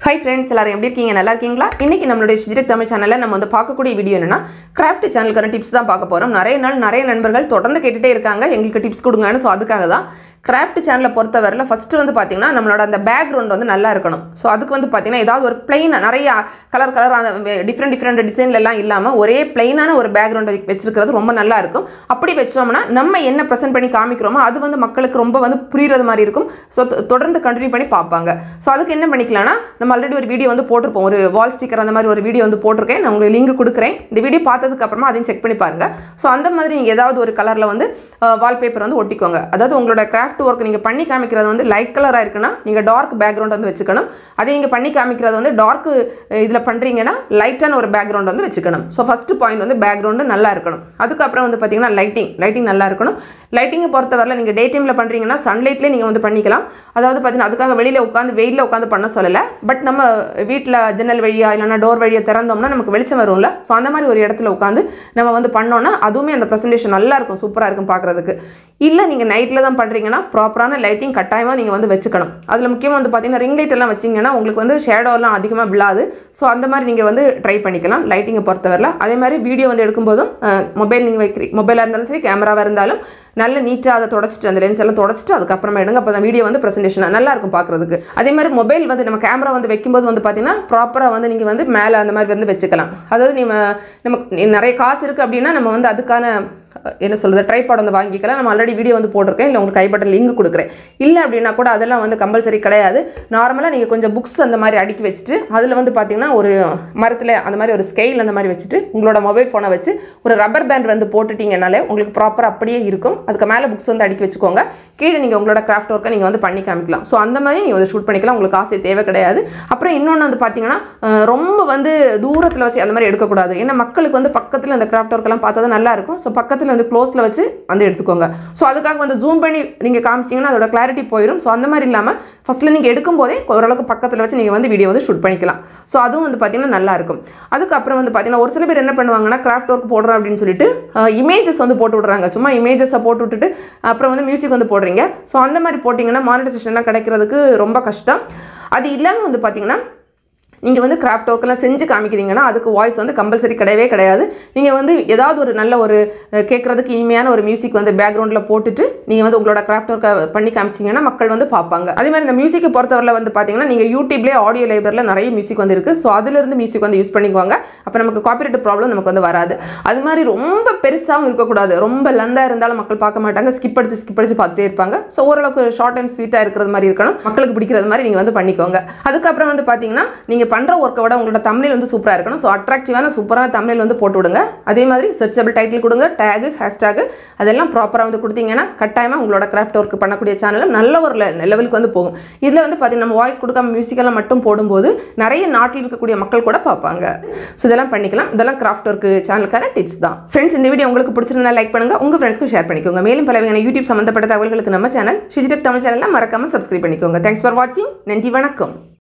hi friends எல்லாரும் எப்படி இருக்கீங்க நல்லா இருக்கீங்களா இன்னைக்கு நம்மளுடைய ஸ்ரீரக் தமிழ் சேனலில் நம்ம வந்து பார்க்கக்கூடிய வீடியோ என்னன்னா கிராஃப்ட் சேனலுக்கான டிப்ஸ் தான் பார்க்க போகிறோம் நிறைய நாள் நிறைய நண்பர்கள் தொடர்ந்து கேட்டுட்டே இருக்காங்க எங்களுக்கு டிப்ஸ் கொடுங்கன்னு ஸோ அதுக்காக தான் கிராஃப்ட் சேனலை பொறுத்தவரையில் ஃபஸ்ட்டு வந்து பார்த்தீங்கன்னா நம்மளோட அந்த பேக்ரவுண்ட் வந்து நல்லா இருக்கணும் ஸோ அதுக்கு வந்து பார்த்தீங்கன்னா ஏதாவது ஒரு பிளெயின் நிறைய கலர் கலர் டிஃப்ரெண்ட் டிஃப்ரெண்ட் டிசைன்ல எல்லாம் இல்லாமல் ஒரே பிளெயினான ஒரு பேக்ரவுண்ட் வச்சிருக்கிறது ரொம்ப நல்லா இருக்கும் அப்படி வச்சோம்னா நம்ம என்ன ப்ரெசென்ட் பண்ணி காமிக்கிறோமோ அது வந்து மக்களுக்கு ரொம்ப வந்து புரியுறது மாதிரி இருக்கும் ஸோ தொடர்ந்து கண்டினியூ பண்ணி பார்ப்பாங்க ஸோ அதுக்கு என்ன பண்ணிக்கலாம்னா நம்ம ஆல்ரெடி ஒரு வீடியோ வந்து போட்டிருப்போம் ஒரு வால் ஸ்டிக்கர் அந்த மாதிரி ஒரு வீடியோ வந்து போட்டிருக்கேன் நான் உங்களுக்கு லிங்க் கொடுக்குறேன் இந்த வீடியோ பார்த்ததுக்கு அப்புறமா அதையும் செக் பண்ணி பாருங்க ஸோ அந்த மாதிரி நீங்கள் ஏதாவது ஒரு கலரில் வந்து வால்பேப்பர் வந்து ஒட்டிக்கோங்க அதாவது உங்களோட கிராஃப்ட் ஒர்க் நீங்கள் பண்ணி காமிக்கிறது வந்து லைட் கலராக இருக்குன்னா நீங்கள் டார்க் பேக்ரவுண்ட் வந்து வச்சுக்கணும் அதே நீங்கள் பண்ணி காமிக்கிறது வந்து டார்க் இதில் பண்ணுறீங்கன்னா லைட்டான ஒரு பேக்ரவுண்ட் வந்து வச்சுக்கணும் ஸோ ஃபஸ்ட்டு பாயிண்ட் வந்து பேக்ரவுண்டு நல்லா இருக்கணும் அதுக்கப்புறம் வந்து பார்த்தீங்கன்னா லைட்டிங் லைட்டிங் நல்லா இருக்கணும் லைட்டிங்கை பொறுத்தவரையில் நீங்கள் டே டைமில் பண்ணுறீங்கன்னா சன்லைட்லேயே நீங்கள் வந்து பண்ணிக்கலாம் அதாவது பார்த்தீங்கன்னா அதுக்காக வெளியில் உட்காந்து வெயிலில் உட்காந்து பண்ண சொல்லலை பட் நம்ம வீட்டில் ஜன்னல் வழியாக இல்லைன்னா டோர் வழியாக திறந்தோம்னா நமக்கு வெளிச்சம் வரும்ல ஸோ அந்த மாதிரி ஒரு இடத்துல உட்காந்து நம்ம வந்து பண்ணோன்னா அதுவுமே அந்த ப்ரெசன்டேஷன் நல்லா இருக்கும் சூப்பராக இருக்கும் பார்க்குறதுக்கு இல்லை நீங்கள் நைட்டில் தான் பண்ணுறீங்கன்னா ப்ராப்பரான லைட்டிங் கட்டாயமாக நீங்கள் வந்து வச்சுக்கணும் அதில் முக்கியமாக வந்து பார்த்தீங்கன்னா ரிங் லைட் எல்லாம் வச்சிங்கன்னா உங்களுக்கு வந்து ஷேடோலாம் அதிகமாக விழாது ஸோ அந்த மாதிரி நீங்கள் வந்து ட்ரை பண்ணிக்கலாம் லைட்டிங்கை பொறுத்தவரையில் அதே மாதிரி வீடியோ வந்து எடுக்கும்போதும் மொபைல் நீங்கள் வைக்கிறீங்க மொபைலாக இருந்தாலும் சரி கேமராவாக இருந்தாலும் நல்ல நீட்டாக அதை தொடச்சிட்டு அந்த லென்ஸ் எல்லாம் தொடச்சிட்டு அதுக்கப்புறமா எடுங்க அப்போ தான் வீடியோ வந்து ப்ரெசன்டேஷன் நல்லா இருக்கும் பார்க்குறதுக்கு அதே மாதிரி மொபைல் வந்து நம்ம கேமரா வந்து வைக்கும்போது வந்து பார்த்தீங்கன்னா ப்ராப்பராக வந்து நீங்கள் வந்து மேலே அந்த மாதிரி வந்து வச்சுக்கலாம் அதாவது நம்ம நமக்கு நிறைய காசு இருக்குது அப்படின்னா நம்ம வந்து அதுக்கான என்ன சொல்கிறது ட்ரைபாட் வந்து வாங்கிக்கலாம் நம்ம ஆல்ரெடி வீடியோ வந்து போட்டிருக்கேன் இல்லை உங்களுக்கு கைப்பட்ட லிங்க் கொடுக்குறேன் இல்லை அப்படின்னா கூட அதெல்லாம் வந்து கம்பல்சரி கிடையாது நார்மலாக நீங்கள் கொஞ்சம் புக்ஸ் அந்த மாதிரி அடுக்கி வச்சுட்டு அதில் வந்து பார்த்தீங்கன்னா ஒரு மரத்தில் அந்த மாதிரி ஒரு ஸ்கெயில் அந்த மாதிரி வச்சுட்டு உங்களோட மொபைல் ஃபோனை வச்சு ஒரு ரப்பர் பேண்ட் வந்து போட்டுட்டீங்கனாலே உங்களுக்கு ப்ராப்பர் அப்படியே இருக்கும் அதுக்கு மேலே புக்ஸ் வந்து அடுக்கி வச்சுக்கோங்க கீழே நீங்கள் உங்களோட கிராஃப்ட் ஒர்க்கை நீங்கள் வந்து பண்ணி காமிக்கலாம் ஸோ அந்த மாதிரி நீங்கள் வந்து ஷூட் பண்ணிக்கலாம் உங்களுக்கு காசு தேவை கிடையாது அப்புறம் இன்னொன்று வந்து பார்த்தீங்கன்னா ரொம்ப வந்து தூரத்தில் வச்சு அந்த மாதிரி எடுக்கக்கூடாது ஏன்னா மக்களுக்கு வந்து பக்கத்தில் அந்த கிராஃப்ட் ஒர்க்கெல்லாம் பார்த்தா தான் நல்லா இருக்கும் ஸோ பக்கத்தில் வந்து க்ளோஸில் வச்சு வந்து எடுத்துக்கோங்க ஸோ அதுக்காக வந்து ஜூம் பண்ணி நீங்கள் காமிச்சிங்கன்னா அதோட கிளாரிட்டி போயிடும் ஸோ அந்த மாதிரி இல்லாமல் ஃபஸ்ட்டில் நீங்கள் எடுக்கும்போதே ஓரளவுக்கு பக்கத்தில் வச்சு நீங்கள் வந்து வீடியோ வந்து ஷூட் பண்ணிக்கலாம் ஸோ அதுவும் வந்து பார்த்தீங்கன்னா நல்லா இருக்கும் அதுக்கப்புறம் வந்து பார்த்தீங்கன்னா ஒரு சில பேர் என்ன பண்ணுவாங்கன்னா கிராஃப்ட் ஒர்க் போடுறோம் அப்படின்னு சொல்லிட்டு இமேஜஸ் வந்து போட்டு விட்றாங்க சும்மா இமேஜஸை போட்டு விட்டுட்டு அப்புறம் வந்து மியூசிக் வந்து போடுறீங்க ஸோ அந்த மாதிரி போட்டிங்கன்னா மானிட்டைசேஷன்லாம் கிடைக்கிறதுக்கு ரொம்ப கஷ்டம் அது இல்லாமல் வந்து பார்த்தீங்கன்னா நீங்கள் வந்து கிராஃப்ட் ஒர்க்கெல்லாம் செஞ்சு காமிக்கிறீங்கன்னா அதுக்கு வாய்ஸ் வந்து கம்பல்சரி கிடையவே கிடையாது நீங்கள் வந்து ஏதாவது ஒரு நல்ல ஒரு கேட்குறதுக்கு இனிமையான ஒரு மியூசிக் வந்து பேக்ரவுண்டில் போட்டுட்டு நீங்கள் வந்து உங்களோட கிராஃப்ட் ஒர்க்கை பண்ணி காமிச்சிங்கன்னா மக்கள் வந்து பார்ப்பாங்க அதே மாதிரி இந்த மியூசிக்கை பொறுத்தவரையில் வந்து பார்த்தீங்கன்னா நீங்கள் யூடியூப்லேயே ஆடியோ லைப்ரரியில் நிறைய மியூசிக் வந்து இருக்குது ஸோ அதுலேருந்து மியூசிக் வந்து யூஸ் பண்ணிக்குவாங்க அப்போ நமக்கு காப்பிரைட் ப்ராப்ளம் நமக்கு வந்து வராது அது மாதிரி ரொம்ப பெருசாகவும் இருக்கக்கூடாது ரொம்ப லந்தாக இருந்தாலும் மக்கள் பார்க்க மாட்டாங்க ஸ்கிப் அடிச்சு ஸ்கிப் அடிச்சு பார்த்துட்டே இருப்பாங்க ஸோ ஓரளவுக்கு ஷார்ட் அண்ட் ஸ்வீட்டாக இருக்கிறது மாதிரி இருக்கணும் மக்களுக்கு பிடிக்கிறது மாதிரி நீங்கள் வந்து பண்ணிக்கோங்க அதுக்கப்புறம் வந்து பார்த்தீங்கன்னா நீங்கள் பண்ணுற ஒர்க்கை விட உங்களோட தமிழ் வந்து சூப்பராக இருக்கணும் ஸோ அட்ராக்டிவான சூப்பரான தமிழ் வந்து போட்டு விடுங்க அதே மாதிரி சர்ச்சபிள் டைட்டில் கொடுங்க டேகு ஹேஷ்டேகு அதெல்லாம் ப்ராப்பராக வந்து கொடுத்தீங்கன்னா கட்டாயமாக உங்களோட கிராஃப்ட் ஒர்க் பண்ணக்கூடிய சேனலும் நல்ல ஒரு லெவலுக்கு வந்து போகும் இதில் வந்து பார்த்தீங்கன்னா நம்ம வாய்ஸ் கொடுக்காம மியூசிக்கெல்லாம் மட்டும் போடும்போது நிறைய நாட்டில் இருக்கக்கூடிய மக்கள் கூட பார்ப்பாங்க ஸோ இதெல்லாம் பண்ணிக்கலாம் இதெல்லாம் கிராஃப்ட் ஒர்க் சேனலுக்கான டிப்ஸ் தான் ஃப்ரெண்ட்ஸ் இந்த வீடியோ உங்களுக்கு பிடிச்சிருந்தா லைக் பண்ணுங்க உங்கள் ஃப்ரெண்ட்ஸ்க்கு ஷேர் பண்ணிக்கோங்க மேலும் பல வகையான யூடியூப் சம்மந்தப்பட்ட தகவல்களுக்கு நம்ம சேனல் ஷிஜிடெக் தமிழ் சேனலில் மறக்காம சப்ஸ்கிரைப் பண்ணிக்கோங்க தேங்க்ஸ் ஃபார் வாட்சிங் நன்றி வணக்கம்